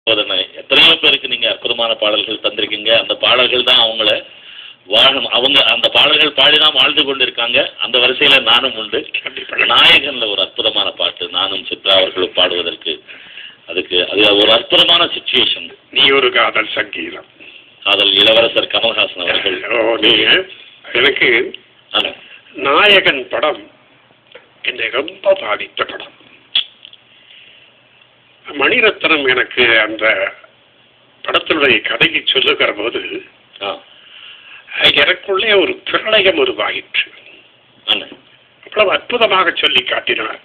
சோதனை எத்தனையோ பேருக்கு நீங்க அற்புதமான பாடல்கள் தந்திருக்கீங்க அந்த பாடல்கள் தான் அவங்கள வாழும் அவங்க அந்த பாடல்கள் பாடிதான் வாழ்ந்து கொண்டு இருக்காங்க அந்த வரிசையில நானும் உண்டு கண்டிப்பாக நாயகன்ல ஒரு அற்புதமான பாட்டு நானும் சித்ரா அவர்களும் பாடுவதற்கு அதுக்கு அது ஒரு அற்புதமான சுச்சுவேஷன் நீ ஒரு காதல் சங்கீதம் காதல் இளவரசர் கமல்ஹாசன் அவர்கள் ஓ நீங்க எனக்கு ஆமா. நாயகன் படம் என்னை ரொம்ப பாதித்த படம் மணிரத்னம் எனக்கு அந்த படத்தினுடைய கதையை சொல்லுகிற போது ஆ எனக்குள்ளே ஒரு பிரளயம் உருவாயிற்று ஆமா. அவ்வளவு அற்புதமாக சொல்லி காட்டினார்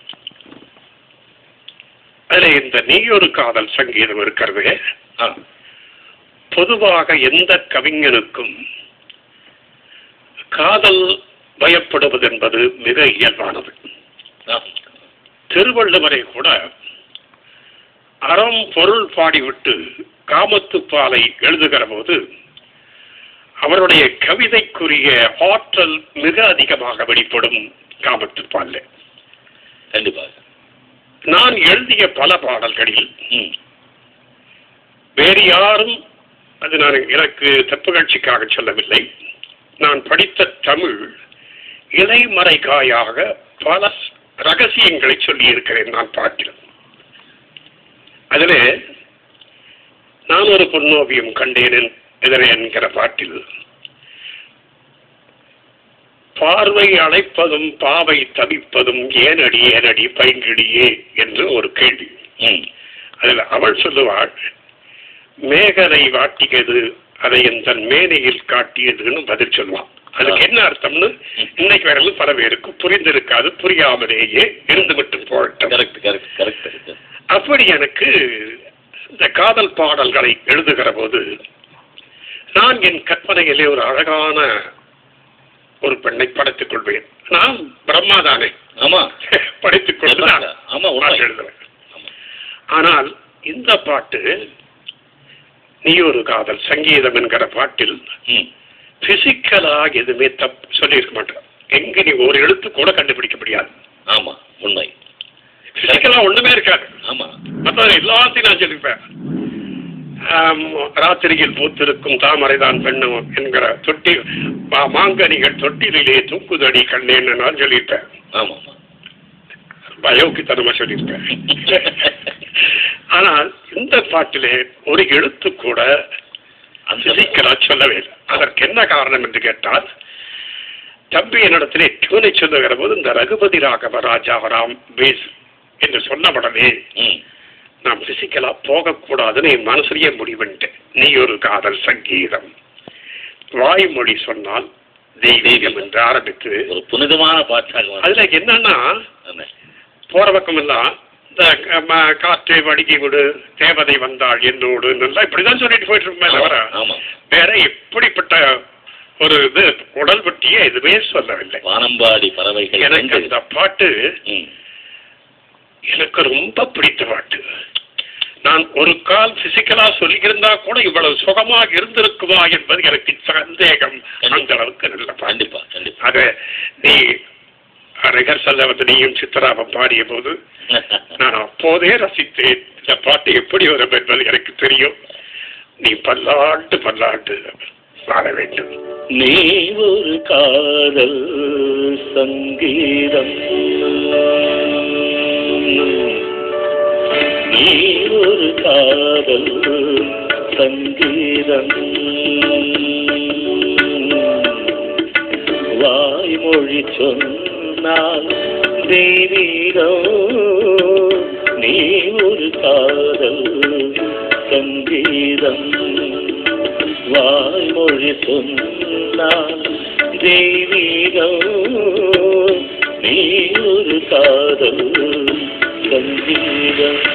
அதுல இந்த நீயொரு காதல் சங்கீதம் இருக்கிறது ஆ பொதுவாக எந்த கவிஞனுக்கும் காதல் பயப்படுவது என்பது மிக இயல்பானது ஆ. திருவள்ளுவரை கூட அறம் பொருள் பாடிவிட்டு காமத்துப்பாலை எழுதுகிற போது அவருடைய கவிதைக்குரிய ஆற்றல் மிக அதிகமாக வெளிப்படும் காமத்துப்பால்ல கண்டிப்பாக நான் எழுதிய பல பாடல்களில் ம் வேறு யாரும் அது நான் எனக்கு தப்புகட்சிக்காக சொல்லவில்லை நான் படித்த தமிழ் இலைமறைகாயாக பல ரகசியங்களை சொல்லி இருக்கிறேன் நான் பார்க்கிறேன் அதில் நான் ஒரு பொன்னோவியம் கண்டேன் என்- எதிரே என்கிற பாட்டில் பார்வை அழைப்பதும் பாவை தவிப்பதும் ஏனடி ஏனடி பைங்கிடியே என்று ஒரு கேள்வி ம் அதில் அவள் சொல்லுவாள் மேகலை வாட்டியது அதை என் தன் மேனையில் காட்டியதுன்னு பதில் சொல்லுவான் அதுக்கு என்ன அர்த்தம்னு இன்னைக்கு வரையிலும் பல பேருக்கு புரிந்திருக்காது புரியாமலேயே இருந்து மட்டும் போகட்டும் கரெக்ட் கரெக்ட் கரெக்ட் அப்படி எனக்கு இந்த காதல் பாடல்களை எழுதுகிற போது நான் என் கற்பனையிலே ஒரு அழகான ஒரு பெண்ணை படைத்துக் கொள்வேன் நான் பிரம்மா தானே ஆமா படைத்துக் கொண்டு நான் ஆமா உண்மை பாட்டு எழுதுவேன் ஆனால் இந்த பாட்டு நீ ஒரு காதல் சங்கீதம் என்கிற பாட்டில் ம் பிசிக்கலா எதுவுமே தப்பு சொல்லியிருக்க மாட்டேன் எங்க நீ ஒரு எழுத்து கூட கண்டுபிடிக்க முடியாது ஆமா உண்மை பிசிக்கலா ஒண்ணுமே இருக்காது ஆமா மற்ற எல்லாத்தையும் நான் சொல்லிப்பேன் ஆம், ராத்திரியில் பூத்திருக்கும் தாமரைதான் பெண்ணும் என்கிற தொட்டி மா- மாங்கனிகள் தொட்டிலே தூக்குதடி கண்ணேன்னு நான் சொல்லியிருப்பேன் ஆமா ஆமா பயோக்கித்தனமா சொல்லியிருப்பேன் ஆனால் இந்த பாட்டிலே ஒரு எழுத்து கூட அந்த பிசிக்கலா சொல்லவே இல்லை அதற்கு என்ன காரணம் என்று கேட்டால் தம்பி என்னிடத்திலே டியூனை சொல்லுகிற போது இந்த ரகுபதி ராகவ ராஜாவராம் பேஸ் என்று சொன்னபடவே ம் நான் பிசிக்கலா போகக்கூடாதுன்னு என் மனசுலயே முடிவுன்ட்டேன் நீ ஒரு காதல் சங்கீதம் வாய்மொழி சொன்னால் தெய்வீகம் என்று ஆரம்பித்து ஒரு புனிதமான பாட்டாக வந்து- அதுல என்னன்னா ஆமா. போற பக்கம் எல்லாம் இந்த க- ம- காற்றை வடிகி விடு தேவதை வந்தாள் என்னோடு நல்லா இப்படிதான் சொல்லிட்டு போயிட்டு இருப்பேன் தவிர ஆமா வேற எப்படிப்பட்ட ஒரு இது உடல் பற்றியே எதுவுமே சொல்லவில்லை வானம்பாடி பறவைகள் எனக்கு கண்டு- அந்த பாட்டு ம் எனக்கு ரொம்ப பிடித்த பாட்டு நான் ஒரு கால் பிசிக்கலா சொல்லியிருந்தா கூட இவ்வளவு சுகமாக இருந்திருக்குமா என்பது எனக்கு சந்தேகம் அந்த அளவுக்கு நல்ல பாட்டு கண்டிப்பா கண்டிப்பா ஆக நீ ரிஹர்சல்ல வந்து நீயும் சித்தராமம் பாடிய போது நான் அப்போதே ரசித்தேன் இந்த பாட்டு எப்படி வரும் என்பது எனக்கு தெரியும் நீ பல்லாண்டு பல்லாண்டு வாழ வேண்டும் நீ ஒரு காதல் சங்கீதம் நீ ஒரு காதல் சங்கீதம் வாய்மொழி சொன்னால் தெய்வீகம் நீ ஒரு காதல் சங்கீதம் வாய்மொழி சொன்னால் தெய்வீகம் நீ ஒரு காதல் சங்கீதம்